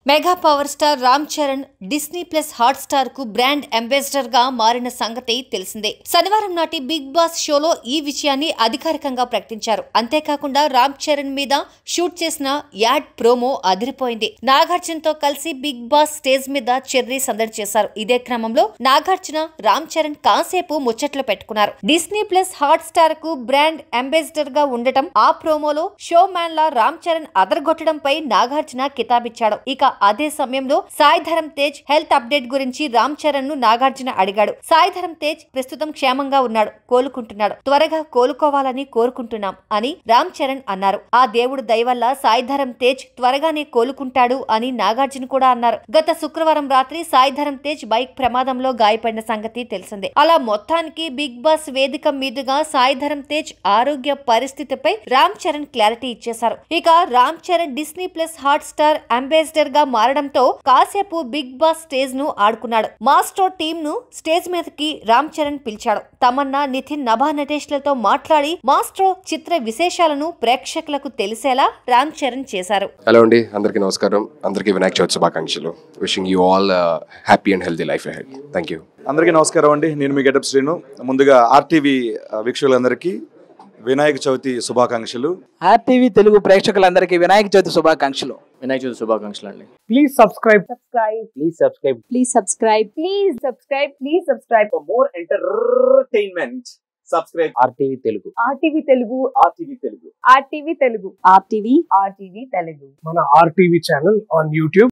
Mega power star Ram Charan Disney plus Hotstar కు brand ambassador గా మారిన సంగతి తెలిసిందే శనివారం నాటి బిగ్ బాస్ షోలో ఈ విషయాన్ని అధికారికంగా ప్రకటించారు అంతేకాకుండా రామ్ చరణ్ మీద షూట్ చేసిన యాడ్ ప్రోమో అదిరిపోయింది నాగార్జున తో కలిసి బిగ్ బాస్ స్టేజ్ మీద చెర్రీ సందడి చేశారు ఇదే క్రమంలో నాగార్జున రామ్ చరణ్ కాసేపు ముచ్చట్లు పెట్టుకున్నారు డిస్నీ ప్లస్ హాట్ స్టార్ కు బ్రాండ్ అంబాసిడర్ గా ఉండటం ఆ ప్రోమోలో షో మ్యాన్ లా రామ్ చరణ్ అదరగొట్టడంపై నాగార్జున కితాబిచ్చాడు ఇక అదే సమయంలో సాయి ధరమ్ తేజ్ హెల్త్ అప్డేట్ గురించి రామ్ చరణ్ ను నాగార్జున అడిగాడు సాయి ధరమ్ తేజ్ ప్రస్తుతం క్షేమంగా ఉన్నాడు కోలుకుంటున్నాడు త్వరగా కోలుకోవాలని కోరుకుంటున్నాం అని రామ్ చరణ్ అన్నారు ఆ దేవుడు దయవల్ల సాయి ధరమ్ తేజ్ త్వరగానే కోలుకుంటాడు అని నాగార్జున కూడా అన్నారు గత శుక్రవారం రాత్రి సాయి ధరమ్ తేజ్ బైక్ ప్రమాదంలో గాయపడిన సంగతి తెలిసిందే అలా మొత్తానికి బిగ్ బాస్ వేదిక మీదుగా సాయి ధరమ్ తేజ్ ఆరోగ్య పరిస్థితిపై రామ్ చరణ్ క్లారిటీ ఇచ్చేశారు ఇక Ram Charan Disney plus Hotstar ambassador గా మారడంతో కాసేపు బిగ్ బాస్ స్టేజ్ ను ఆడుకున్నాడు మాస్టో టీమ్ ను స్టేజ్ మీదకి రామ్ చరణ్ పిలిచాడు తమన్నా నితిన్ నభా నటేష్ లతో మాట్లాడి మాస్ట్రో చిత్ర విశేషాలను ప్రేక్షకులకు తెలిసేలా రామ్ చరణ్ చేశారు హలో అండి అందరికీ నమస్కారం అందరికీ వినాయక చవితి శుభాకాంక్షలు wishing you all happy and healthy life ahead thank you అందరికీ నమస్కారం అండి నేను మీ గెటప్ శ్రీను ముందుగా ఆర్టీవీ వీక్షకులందరికీ వినాయక చవితి శుభాకాంక్షలు ఆర్టీవీ తెలుగు ప్రేక్షకులందరికీ వినాయక చవితి శుభాకాంక్షలు వినాయక చవితి శుభాకాంక్షలు అండి Please subscribe. subscribe. Please subscribe Please subscribe. Please subscribe. Please subscribe. For more entertainment, subscribe RTV Telugu RTV Telugu. RTV Telugu. RTV Telugu. RTV. RTV Telugu. మన RTV channel on YouTube.